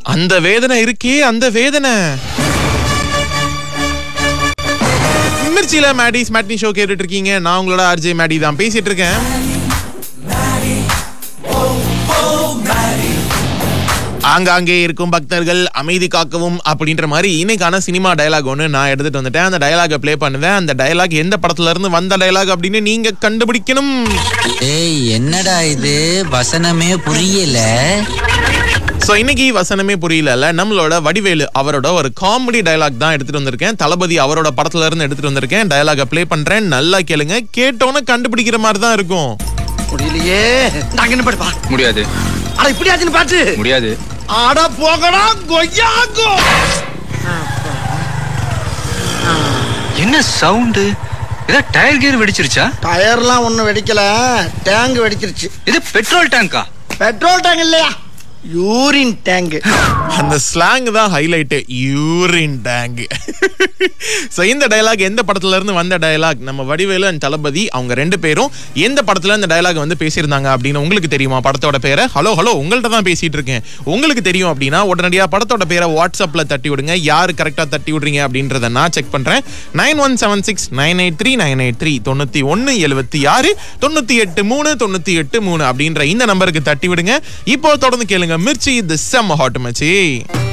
அந்த வேதனை இருக்கே அந்த வேதனை மிர்ச்சியில மேடிஸ் மேட்னி ஷோ கேட்டுட்டு இருக்கீங்க நான் உங்களோட ஆர்ஜே மேடி தான் பேசிட்டு இருக்கேன் ஆங்காங்கே இருக்கும் பக்தர்கள் அமைதி காக்கவும் அப்படின்ற மாதிரி இன்னைக்கான சினிமா டயலாக் ஒன்று நான் எடுத்துட்டு வந்துட்டேன் அந்த டயலாகை ப்ளே பண்ணுவேன் அந்த டயலாக் எந்த படத்துல இருந்து வந்த டயலாக் அப்படின்னு நீங்க கண்டுபிடிக்கணும் ஏய் என்னடா இது வசனமே புரியல ஸோ இன்னைக்கு வசனமே புரியல நம்மளோட வடிவேலு அவரோட ஒரு காமெடி டயலாக் தான் எடுத்துட்டு வந்திருக்கேன் தளபதி அவரோட படத்துல இருந்து எடுத்துட்டு வந்திருக்கேன் டயலாக ப்ளே பண்றேன் நல்லா கேளுங்க கேட்டோன்னு கண்டுபிடிக்கிற மாதிரி தான் இருக்கும் முடியலையே நாங்க என்ன பாட்டு பா முடியாது அட இப்படி ஆச்சுன்னு பாட்டு முடியாது அட போகடா கொய்யாங்கோ என்ன சவுண்டு ஏதோ டயர் கியர் வெடிச்சிருச்சா டயர்லாம் ஒண்ணும் வெடிக்கல டேங்க் வெடிச்சிருச்சு இது பெட்ரோல் டேங்கா பெட்ரோல் டேங்க் இல்லையா யூரின் டேங்க் அந்த ஸ்லாங் தான் ஹைலைட் யூரின் டேங் ஸோ இந்த டயலாக் எந்த படத்துல இருந்து வந்த டயலாக் நம்ம வடிவேலு அண்ட் தளபதி அவங்க ரெண்டு பேரும் எந்த படத்துல இந்த டயலாக் வந்து பேசியிருந்தாங்க அப்படின்னு உங்களுக்கு தெரியுமா படத்தோட பேரை ஹலோ ஹலோ உங்கள்ட்ட தான் பேசிட்டு இருக்கேன் உங்களுக்கு தெரியும் அப்படின்னா உடனடியா படத்தோட பேரை வாட்ஸ்அப்ல தட்டி விடுங்க யாரு கரெக்டா தட்டி விடுறீங்க அப்படின்றத நான் செக் பண்றேன் nine one seven six nine eight three nine eight three தொண்ணூத்தி ஒன்னு எழுபத்தி ஆறு தொண்ணூத்தி எட்டு மூணு தொண்ணூத்தி எட்டு மூணு அப்படின்ற இந்த நம்பருக்கு தட்டி விடுங்க இப்போ தொடர்ந்து கேளுங்க மிர்ச்சி தி செம்ம ஹாட் மச்சி